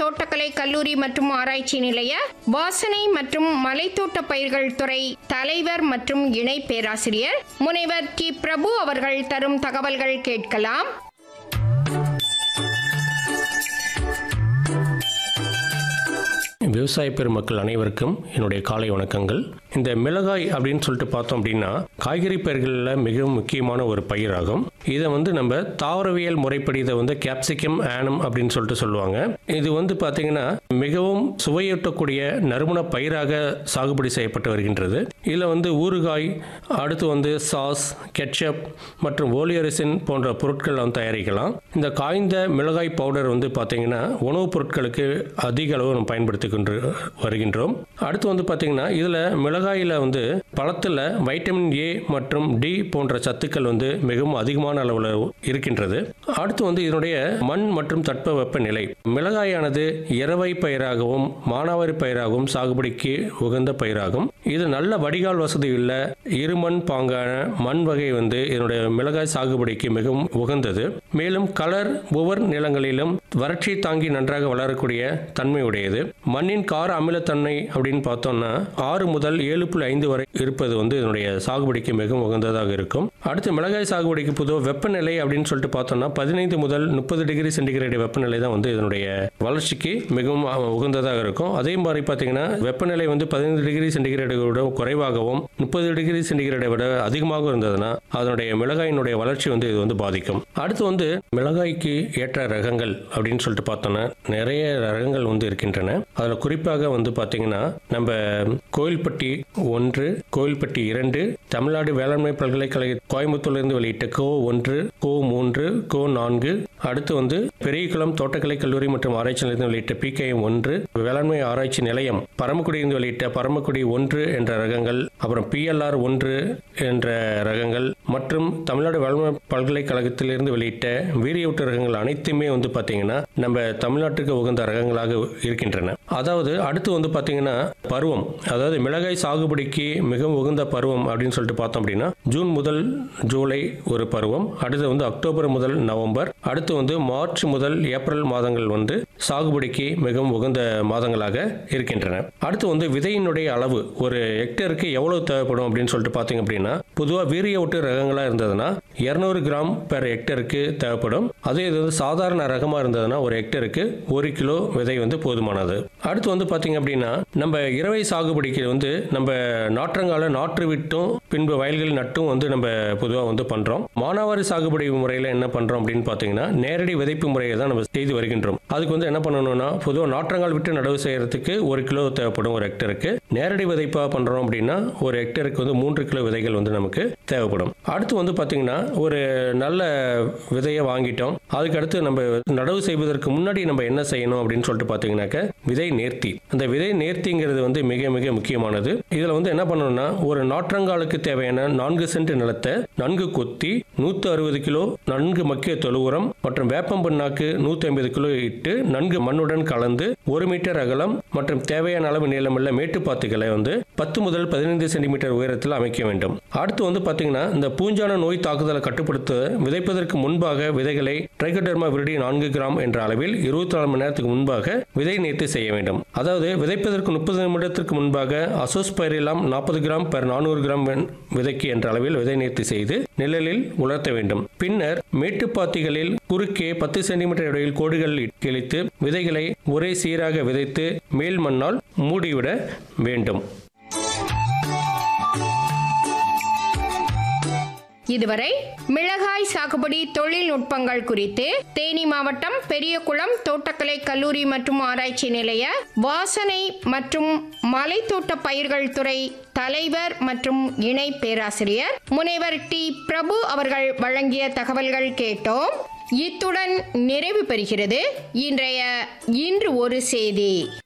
தோட்டக்கலை கல்லூரி மற்றும் ஆராய்ச்சி நிலைய வாசனை மற்றும் மலைத்தோட்ட பயிர்கள் துறை தலைவர் மற்றும் இணை பேராசிரியர் முனைவர் டி பிரபு அவர்கள் தரும் தகவல்கள் கேட்கலாம் விவசாய பெருமக்கள் அனைவருக்கும் என்னுடைய காலை வணக்கங்கள் இந்த மிளகாய் அப்படின்னு சொல்லிட்டு பார்த்தோம் அப்படின்னா காய்கறி பயிர்களில் மிகவும் முக்கியமான ஒரு பயிராகும் இதை வந்து நம்ம தாவரவியல் முறைப்படி இதை வந்து கேப்சிகம் ஆனம் அப்படின்னு சொல்லிட்டு சொல்லுவாங்க இது வந்து பார்த்தீங்கன்னா மிகவும் சுவையூட்டக்கூடிய நறுமண பயிராக சாகுபடி செய்யப்பட்டு வருகின்றது இதில் வந்து ஊறுகாய் அடுத்து வந்து சாஸ் கெட்சப் மற்றும் ஓலியரிசின் போன்ற பொருட்கள் வந்து தயாரிக்கலாம் இந்த காய்ந்த மிளகாய் பவுடர் வந்து பார்த்தீங்கன்னா உணவுப் பொருட்களுக்கு அதிக அளவு நம்ம பயன்படுத்தி கொண்டு வருகின்றோம் அடுத்து வந்து பார்த்தீங்கன்னா இதில் மிளகாயில் வந்து பழத்தில் வைட்டமின் ஏ மற்றும் டி போன்ற சத்துக்கள் வந்து மிகவும் அதிகமான அளவில் இருக்கின்றது அடுத்து வந்து இதனுடைய மண் மற்றும் தட்பவெப்ப நிலை மிளகாயானது இரவை பயிராகவும் மானாவாரி பயிராகவும் சாகுபடிக்கு உகந்த பயிராகும் இது நல்ல வடிகால் வசதி உள்ள இருமண் பாங்கான மண் வகை வந்து இதனுடைய மிளகாய் சாகுபடிக்கு மிகவும் உகந்தது மேலும் கலர் உவர் நிலங்களிலும் வறட்சி தாங்கி நன்றாக வளரக்கூடிய தன்மை உடையது மண்ணின் கார அமிலத்தன்மை அப்படின்னு பார்த்தோம்னா ஆறு முதல் ஏழு புள்ளி ஐந்து வரை இருப்பது வந்து இதனுடைய சாகுபடிக்கு மிகவும் உகந்ததாக இருக்கும் அடுத்து மிளகாய் சாகுபடிக்கு பொதுவாக வெப்பநிலை அப்படின்னு சொல்லிட்டு பார்த்தோம்னா பதினைந்து முதல் முப்பது டிகிரி சென்டிகிரேட் வெப்பநிலை தான் வந்து இதனுடைய வளர்ச்சிக்கு மிகவும் அஹ், உகந்ததாக இருக்கும் அதே மாதிரி பார்த்தீங்கன்னா வெப்பநிலை வந்து பதினைந்து டிகிரி சென்டிகிரேடை விட குறைவாகவும் முப்பது டிகிரி சென்டிகிரேடை விட அதிகமாக இருந்ததுன்னா அதனுடைய மிளகாயினுடைய வளர்ச்சி வந்து இது வந்து பாதிக்கும் அடுத்து வந்து மிளகாய்க்கு ஏற்ற ரகங்கள் அப்படின்னு சொல்லிட்டு பார்த்தோம்னா நிறைய ரகங்கள் வந்து இருக்கின்றன அதில் குறிப்பாக வந்து பார்த்தீங்கன்னா நம்ம கோயில்பட்டி ஒன்று கோயில்பட்டி இரண்டு தமிழ்நாடு வேளாண்மை பல்கலைக்கழக கோயம்புத்தூர்லேருந்து வெளியிட்ட கோ ஒன்று கோ மூன்று கோ நான்கு அடுத்து வந்து பெரியகுளம் தோட்டக்கலை கல்லூரி மற்றும் ஆராய்ச்சி நிலையத்தில் வெளியிட்ட பிகேஎம் ஒன்று வேளாண்மை ஆராய்ச்சி நிலையம் பரமக்குடியிலிருந்து வெளியிட்ட பரமக்குடி ஒன்று என்ற ரகங்கள் அப்புறம் பிஎல்ஆர் ஒன்று என்ற ரகங்கள் மற்றும் தமிழ்நாடு வேளாண்மை பல்கலைக்கழகத்திலிருந்து வெளியிட்ட வீரியவுட்டு ரகங்கள் அனைத்துமே வந்து பார்த்தீங்கன்னா நம்ம தமிழ்நாட்டுக்கு உகந்த ரகங்களாக இருக்கின்றன அதாவது அடுத்து வந்து பார்த்தீங்கன்னா பருவம் அதாவது மிளகாய் சாகுபடிக்கு மிகவும் உகந்த பருவம் அப்படின்னு சொல்லிட்டு பார்த்தோம் அப்படின்னா ஜூன் முதல் ஜூலை ஒரு பருவம் அடுத்து வந்து அக்டோபர் முதல் நவம்பர் அடுத்து வந்து மார்ச் முதல் ஏப்ரல் மாதங்கள் வந்து சாகுபடிக்கு மிகவும் உகந்த மாதங்களாக இருக்கின்றன அடுத்து வந்து விதையினுடைய அளவு ஒரு ஹெக்டருக்கு எவ்வளவு தேவைப்படும் அப்படின்னு சொல்லிட்டு பார்த்தீங்க அப்படின்னா பொதுவாக வீரிய ஒட்டு ரகங்களாக இருந்ததுன்னா இரநூறு கிராம் பெர் ஹெக்டருக்கு தேவைப்படும் அதே இது வந்து சாதாரண ரகமாக இருந்ததுன்னா ஒரு ஹெக்டருக்கு ஒரு கிலோ விதை வந்து போதுமானது அடுத்து வந்து பார்த்தீங்க அப்படின்னா நம்ம இரவை சாகுபடிக்கு வந்து நம்ம நாற்றங்கால நாற்று விட்டும் பின்பு வயல்கள் நட்டும் வந்து நம்ம பொதுவாக வந்து பண்ணுறோம் மானாவாரி சாகுபடி முறையில் என்ன பண்ணுறோம் அப்படின்னு பார்த்தீங்கன்னா நேரடி விதைப்பு முறையை தான் நம்ம செய்து வருகின்றோம் அதுக்கு வந்து என்ன பண்ணணும்னா பொதுவாக நாற்றங்கால் விட்டு நடவு செய்யறதுக்கு ஒரு கிலோ தேவைப்படும் ஒரு ஹெக்டருக்கு நேரடி விதைப்பாக பண்ணுறோம் அப்படின்னா ஒரு ஹெக்டருக்கு வந்து மூன்று கிலோ விதைகள் வந்து நமக்கு தேவைப்படும் அடுத்து வந்து பார்த்தீங்கன்னா ஒரு நல்ல விதையை வாங்கிட்டோம் அதுக்கு அடுத்து நம்ம நடவு செய்வதற்கு முன்னாடி நம்ம என்ன செய்யணும் அப்படின்னு சொல்லிட்டு பார்த்தீங்கன்னாக்க விதை நேர்த்தி அந்த விதை நேர்த்திங்கிறது வந்து மிக மிக முக்கியமானது இதில் வந்து என்ன பண்ணணும்னா ஒரு நாற்றங்காலுக்கு தேவையான நான்கு சென்ட் நிலத்தை நன்கு கொத்தி நூற்றி அறுபது கிலோ நன்கு மக்கிய தொழு உரம் மற்றும் வேப்பம் புண்ணாக்கு நூற்றி ஐம்பது கிலோ இட்டு நன்கு மண்ணுடன் கலந்து ஒரு மீட்டர் அகலம் மற்றும் தேவையான அளவு நீளமுள்ள மேட்டுப்பாத்துக்களை வந்து பத்து முதல் பதினைந்து சென்டிமீட்டர் உயரத்தில் அமைக்க வேண்டும் அடுத்து வந்து பார்த்தீங்கன்னா இந்த பூஞ்சான நோய் தாக்குதலை கட்டுப்படுத்த விதைப்பதற்கு முன்பாக விதைகளை ட்ரைகோடர்மா விரிடி நான்கு கிராம் என்ற அளவில் இருபத்தி நாலு மணி நேரத்துக்கு முன்பாக விதை நேர்த்தி செய்ய வேண்டும் அதாவது விதைப்பதற்கு முப்பது நிமிடத்திற்கு முன்பாக அசோஸ்பைரிலாம் நாற்பது கிராம் பெர் நானூறு கிராம் வெண் விதைக்கு என்ற அளவில் விதை நேர்த்தி செய்து நிழலில் உலர்த்த வேண்டும் பின்னர் மேட்டுப்பாத்திகளில் குறுக்கே பத்து சென்டிமீட்டர் இடையில் கோடுகள் கிழித்து விதைகளை ஒரே சீராக விதைத்து மேல் மண்ணால் மூடிவிட வேண்டும் இதுவரை மிளகாய் சாகுபடி தொழில்நுட்பங்கள் குறித்து தேனி மாவட்டம் பெரியகுளம் தோட்டக்கலை கல்லூரி மற்றும் ஆராய்ச்சி நிலைய வாசனை மற்றும் மலைத்தோட்ட பயிர்கள் துறை தலைவர் மற்றும் இணை பேராசிரியர் முனைவர் டி பிரபு அவர்கள் வழங்கிய தகவல்கள் கேட்டோம் இத்துடன் நிறைவு பெறுகிறது இன்றைய இன்று ஒரு செய்தி